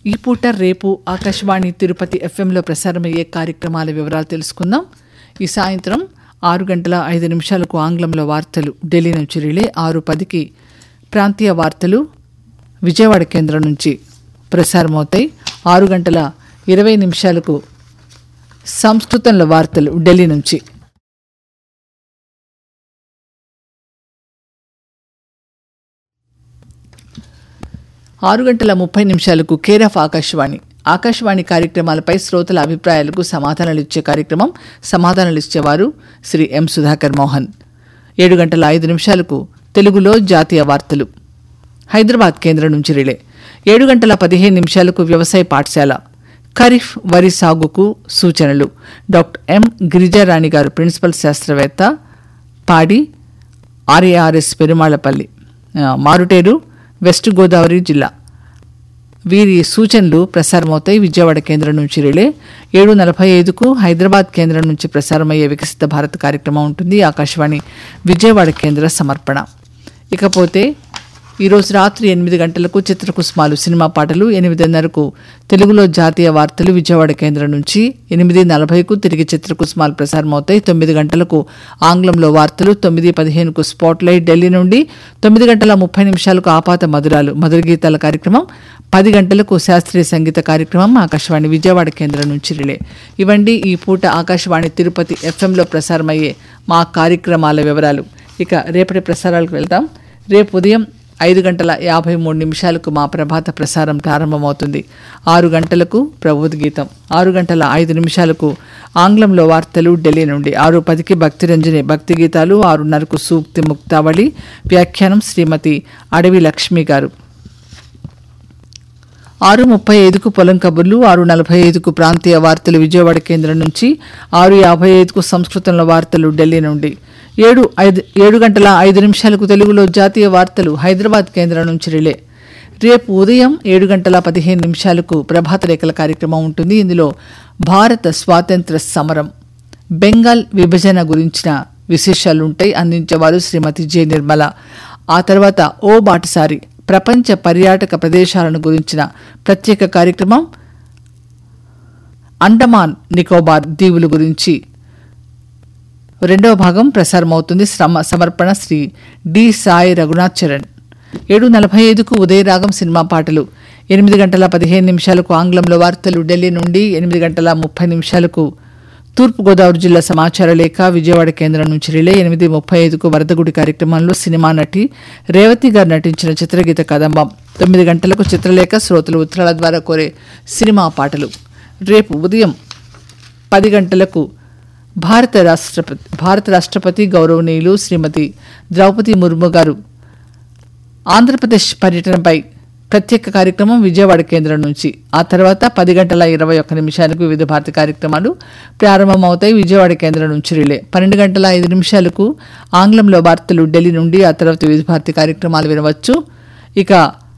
ఈ పూట రేపు ఆకాశవాణి తిరుపతి ఎఫ్ఎంలో ప్రసారమయ్యే కార్యక్రమాల వివరాలు తెలుసుకుందాం ఈ సాయంత్రం ఆరు గంటల ఐదు నిమిషాలకు ఆంగ్లంలో వార్తలు ఢిల్లీ నుంచి రిలే ఆరు పదికి ప్రాంతీయ వార్తలు విజయవాడ కేంద్రం నుంచి ప్రసారమవుతాయి ఆరు గంటల ఇరవై నిమిషాలకు సంస్కృతంలో వార్తలు ఢిల్లీ నుంచి ఆరు గంటల ముప్పై నిమిషాలకు కేర్ ఆఫ్ ఆకాశవాణి ఆకాశవాణి కార్యక్రమాలపై శ్రోతల అభిప్రాయాలకు సమాధానాలు ఇచ్చే కార్యక్రమం సమాధానాలు ఇచ్చేవారు శ్రీ ఎం సుధాకర్ మోహన్ ఏడు గంటల ఐదు నిమిషాలకు తెలుగులో జాతీయ వార్తలు హైదరాబాద్ కేంద్రం నుంచి రిలే ఏడు గంటల పదిహేను నిమిషాలకు వ్యవసాయ పాఠశాల ఖరీఫ్ వరి సాగుకు సూచనలు డాక్టర్ ఎం గిరిజారాణి గారు ప్రిన్సిపల్ శాస్త్రవేత్త పాడి ఆర్ఏఆర్ఎస్ పెరుమాళపల్లి ఆ, మారుటేరు వెస్ట్ గోదావరి జిల్లా వీరి సూచనలు ప్రసారమవుతాయి విజయవాడ కేంద్రం నుంచి రిలే ఏడు నలభై ఐదుకు హైదరాబాద్ కేంద్రం నుంచి ప్రసారమయ్యే వికసిత భారత్ కార్యక్రమం ఉంటుంది ఆకాశవాణి విజయవాడ కేంద్ర సమర్పణ ఇకపోతే ఈరోజు రాత్రి ఎనిమిది గంటలకు చిత్రకుసుమాలు సినిమా పాటలు ఎనిమిదిన్నరకు తెలుగులో జాతీయ వార్తలు విజయవాడ కేంద్రం నుంచి ఎనిమిది నలభైకు తిరిగి చిత్రకుసుమాలు ప్రసారమవుతాయి తొమ్మిది గంటలకు ఆంగ్లంలో వార్తలు తొమ్మిది పదిహేనుకు స్పాట్లైట్ ఢిల్లీ నుండి తొమ్మిది గంటల ముప్పై నిమిషాలకు ఆపాత మధురాలు మధుర గీతాల కార్యక్రమం పది గంటలకు శాస్త్రీయ సంగీత కార్యక్రమం ఆకాశవాణి విజయవాడ కేంద్రం నుంచి రిలే ఇవండి ఈ పూట ఆకాశవాణి తిరుపతి ఎఫ్ఎంలో ప్రసారమయ్యే మా కార్యక్రమాల వివరాలు ఇక రేపటి ప్రసారాలకు వెళ్దాం రేపు ఉదయం ఐదు గంటల యాభై మూడు నిమిషాలకు మా ప్రభాత ప్రసారం ప్రారంభమవుతుంది ఆరు గంటలకు ప్రబోధ గీతం ఆరు గంటల ఐదు నిమిషాలకు ఆంగ్లంలో వార్తలు ఢిల్లీ నుండి ఆరు పదికి భక్తి రంజని భక్తి గీతాలు ఆరున్నరకు సూక్తి ముక్తావళి వ్యాఖ్యానం శ్రీమతి అడవి లక్ష్మి గారు ఆరు ముప్పై ఐదుకు పొలం కబుర్లు ఆరు నలభై ఐదుకు ప్రాంతీయ వార్తలు విజయవాడ కేంద్రం నుంచి ఆరు యాభై ఐదుకు సంస్కృతంలో వార్తలు ఢిల్లీ నుండి ఏడు ఐదు ఏడు గంటల ఐదు నిమిషాలకు తెలుగులో జాతీయ వార్తలు హైదరాబాద్ కేంద్రం నుంచి రిలే రేపు ఉదయం ఏడు గంటల పదిహేను నిమిషాలకు ప్రభాత రేఖల కార్యక్రమం ఉంటుంది ఇందులో భారత స్వాతంత్ర సమరం బెంగాల్ విభజన గురించిన విశేషాలుంటాయి అందించేవారు శ్రీమతి జె నిర్మల ఆ తర్వాత ఓ బాటసారి ప్రపంచ పర్యాటక ప్రదేశాలను గురించిన ప్రత్యేక కార్యక్రమం అండమాన్ నికోబార్ దీవుల గురించి రెండవ భాగం ప్రసారమవుతుంది శ్రమ సమర్పణ శ్రీ డి సాయి రఘునాథ్ చరణ్ ఏడు నలభై ఐదుకు ఉదయరాగం సినిమా పాటలు ఎనిమిది గంటల పదిహేను నిమిషాలకు ఆంగ్లంలో వార్తలు ఢిల్లీ నుండి ఎనిమిది గంటల ముప్పై నిమిషాలకు తూర్పుగోదావరి జిల్లా సమాచార లేఖ విజయవాడ కేంద్రం నుంచి రిలే ఎనిమిది ముప్పై ఐదుకు వరదగుడి కార్యక్రమంలో సినిమా నటి రేవతి గారు నటించిన చిత్రగీత కదంబం తొమ్మిది గంటలకు చిత్రలేఖ శ్రోతలు ఉత్తరాల ద్వారా కోరే సినిమా పాటలు రేపు ఉదయం పది గంటలకు భారత రాష్ట్రపతి భారత రాష్ట్రపతి గౌరవనీయులు శ్రీమతి ద్రౌపది ముర్ము గారు ఆంధ్రప్రదేశ్ పర్యటనపై ప్రత్యేక కార్యక్రమం విజయవాడ కేంద్రం నుంచి ఆ తర్వాత పది గంటల ఇరవై ఒక్క నిమిషాలకు వివిధ భారతి కార్యక్రమాలు ప్రారంభమవుతాయి విజయవాడ కేంద్రం నుంచి రిలే పన్నెండు గంటల ఐదు నిమిషాలకు ఆంగ్లంలో వార్తలు ఢిల్లీ నుండి ఆ తర్వాత వివిధ భారతి కార్యక్రమాలు వినవచ్చు ఇక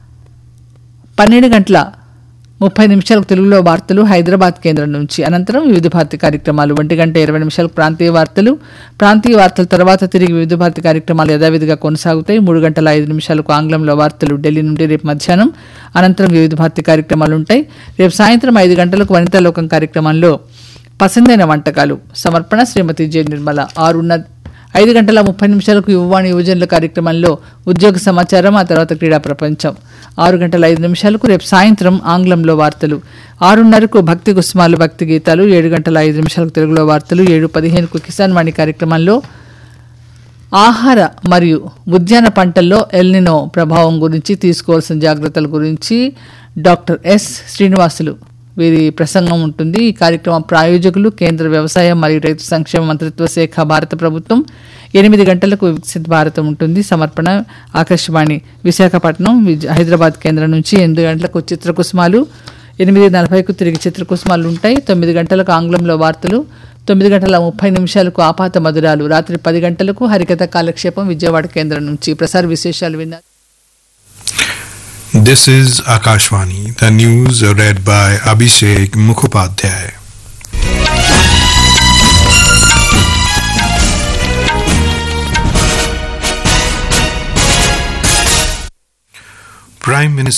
పన్నెండు గంటల ముప్పై నిమిషాలకు తెలుగులో వార్తలు హైదరాబాద్ కేంద్రం నుంచి అనంతరం వివిధ భారతి కార్యక్రమాలు ఒంటి గంట ఇరవై నిమిషాలకు ప్రాంతీయ వార్తలు ప్రాంతీయ వార్తల తర్వాత తిరిగి వివిధ భారతి కార్యక్రమాలు యథావిధిగా కొనసాగుతాయి మూడు గంటల ఐదు నిమిషాలకు ఆంగ్లంలో వార్తలు ఢిల్లీ నుండి రేపు మధ్యాహ్నం అనంతరం వివిధ భారతి కార్యక్రమాలు ఉంటాయి రేపు సాయంత్రం ఐదు గంటలకు వనితా లోకం కార్యక్రమంలో పసందైన వంటకాలు సమర్పణ శ్రీమతి జె నిర్మల ఆరున్న ఐదు గంటల ముప్పై నిమిషాలకు యువవాణి యువజనుల కార్యక్రమంలో ఉద్యోగ సమాచారం ఆ తర్వాత క్రీడా ప్రపంచం ఆరు గంటల ఐదు నిమిషాలకు రేపు సాయంత్రం ఆంగ్లంలో వార్తలు ఆరున్నరకు భక్తి కుసుమాలు భక్తి గీతాలు ఏడు గంటల ఐదు నిమిషాలకు తెలుగులో వార్తలు ఏడు పదిహేనుకు కిసాన్ వాణి కార్యక్రమంలో ఆహార మరియు ఉద్యాన పంటల్లో ఎల్నినో ప్రభావం గురించి తీసుకోవాల్సిన జాగ్రత్తల గురించి డాక్టర్ ఎస్ శ్రీనివాసులు వీరి ప్రసంగం ఉంటుంది ఈ కార్యక్రమం ప్రాయోజకులు కేంద్ర వ్యవసాయ మరియు రైతు సంక్షేమ మంత్రిత్వ శాఖ భారత ప్రభుత్వం ఎనిమిది గంటలకు వికసిత్ భారతం ఉంటుంది సమర్పణ ఆకాశవాణి విశాఖపట్నం విజ- హైదరాబాద్ కేంద్రం నుంచి ఎనిమిది గంటలకు చిత్రకుసుమాలు ఎనిమిది నలభైకు తిరిగి చిత్రకుసుమాలు ఉంటాయి తొమ్మిది గంటలకు ఆంగ్లంలో వార్తలు తొమ్మిది గంటల ముప్పై నిమిషాలకు ఆపాత మధురాలు రాత్రి పది గంటలకు హరికథ కాలక్షేపం విజయవాడ కేంద్రం నుంచి ప్రసార విశేషాలు విన్నారు This is Akashvani, the news read by Abhishek Mukhopadhyay. Prime Minister